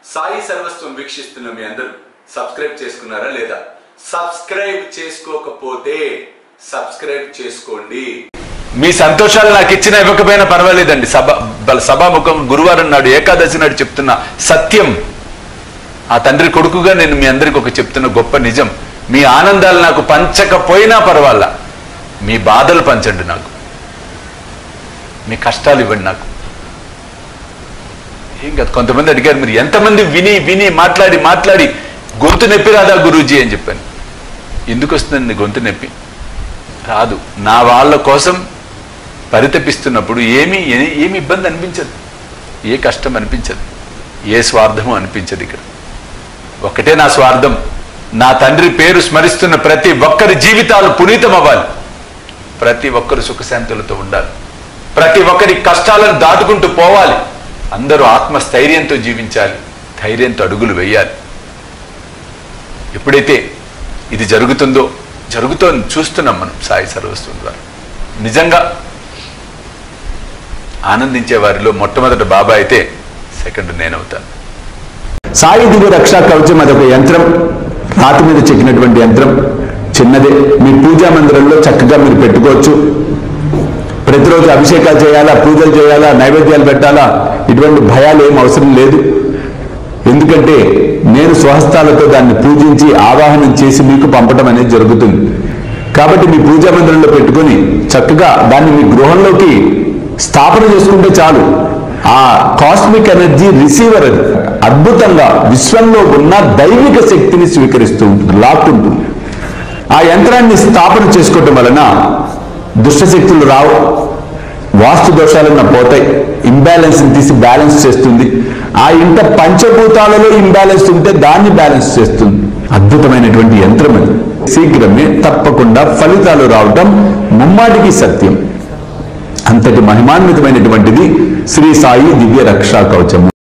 సాయి సర్వస్వం వీక్షిస్తున్న మీ అందరూ సబ్స్క్రైబ్ చేసుకున్నారా లేదా సబ్స్క్రైబ్ చేసుకోకపోతే సబ్స్క్రైబ్ చేసుకోండి మీ సంతోషాలు నాకు ఇచ్చినా ఇవ్వకపోయినా పర్వాలేదండి సభ బల- సభాముఖం గురువారం నాడు ఏకాదశి నాడు చెప్తున్న సత్యం ఆ తండ్రి కొడుకుగా నేను మీ అందరికి ఒక చెప్తున్న గొప్ప నిజం మీ ఆనందాలు నాకు పంచకపోయినా పర్వాలా మీ బాధలు పంచండి నాకు మీ కష్టాలు ఇవ్వండి నాకు ఏం కాదు కొంతమంది అడిగారు మీరు ఎంతమంది విని విని మాట్లాడి మాట్లాడి గొంతు నొప్పి రాదా గురూజీ అని చెప్పాను ఎందుకు వస్తుందండి గొంతు నొప్పి రాదు నా వాళ్ళ కోసం పరితపిస్తున్నప్పుడు ఏమీ ఏ- ఏమి ఇబ్బంది అనిపించదు ఏ కష్టం అనిపించదు ఏ స్వార్థము అనిపించదు ఇక్కడ ఒక్కటే నా స్వార్థం నా తండ్రి పేరు స్మరిస్తున్న ప్రతి ఒక్కరి జీవితాలు పునీతం అవ్వాలి ప్రతి ఒక్కరు సుఖశాంతులతో ఉండాలి ప్రతి ఒక్కరి కష్టాలను దాటుకుంటూ పోవాలి అందరూ ఆత్మస్థైర్యంతో జీవించాలి ధైర్యంతో అడుగులు వేయాలి ఎప్పుడైతే ఇది జరుగుతుందో జరుగుతోంది చూస్తున్నాం మనం సాయి సర్వస్వం ద్వారా నిజంగా ఆనందించే వారిలో మొట్టమొదట బాబా అయితే సెకండ్ నేనవుతాను సాయి దివ్య రక్షా కవచం అదొక యంత్రం రాతి మీద చెక్కినటువంటి యంత్రం చిన్నదే మీ పూజా మందిరంలో చక్కగా మీరు పెట్టుకోవచ్చు ప్రతిరోజు అభిషేకాలు చేయాలా పూజలు చేయాలా నైవేద్యాలు పెట్టాలా ఇటువంటి భయాలు ఏం అవసరం లేదు ఎందుకంటే నేను స్వహస్తాలతో దాన్ని పూజించి ఆవాహనం చేసి మీకు పంపడం అనేది జరుగుతుంది కాబట్టి మీ పూజా మందిరంలో పెట్టుకొని చక్కగా దాన్ని మీ గృహంలోకి స్థాపన చేసుకుంటే చాలు ఆ కాస్మిక్ ఎనర్జీ రిసీవర్ అది అద్భుతంగా విశ్వంలో ఉన్న దైవిక శక్తిని స్వీకరిస్తూ ఉంటుంది లాక్కుంటుంది ఆ యంత్రాన్ని స్థాపన చేసుకోవటం వలన దుష్టశక్తులు రావు వాస్తు దోషాలన్న పోతాయి ఇంబ్యాలెన్స్ తీసి బ్యాలెన్స్ చేస్తుంది ఆ ఇంట పంచభూతాలలో ఇంబ్యాలెన్స్ ఉంటే దాన్ని బ్యాలెన్స్ చేస్తుంది అద్భుతమైనటువంటి యంత్రం అది శీఘ్రమే తప్పకుండా ఫలితాలు రావటం ముమ్మాటికి సత్యం అంతటి మహిమాన్వితమైనటువంటిది శ్రీ సాయి దివ్య రక్షా కవచము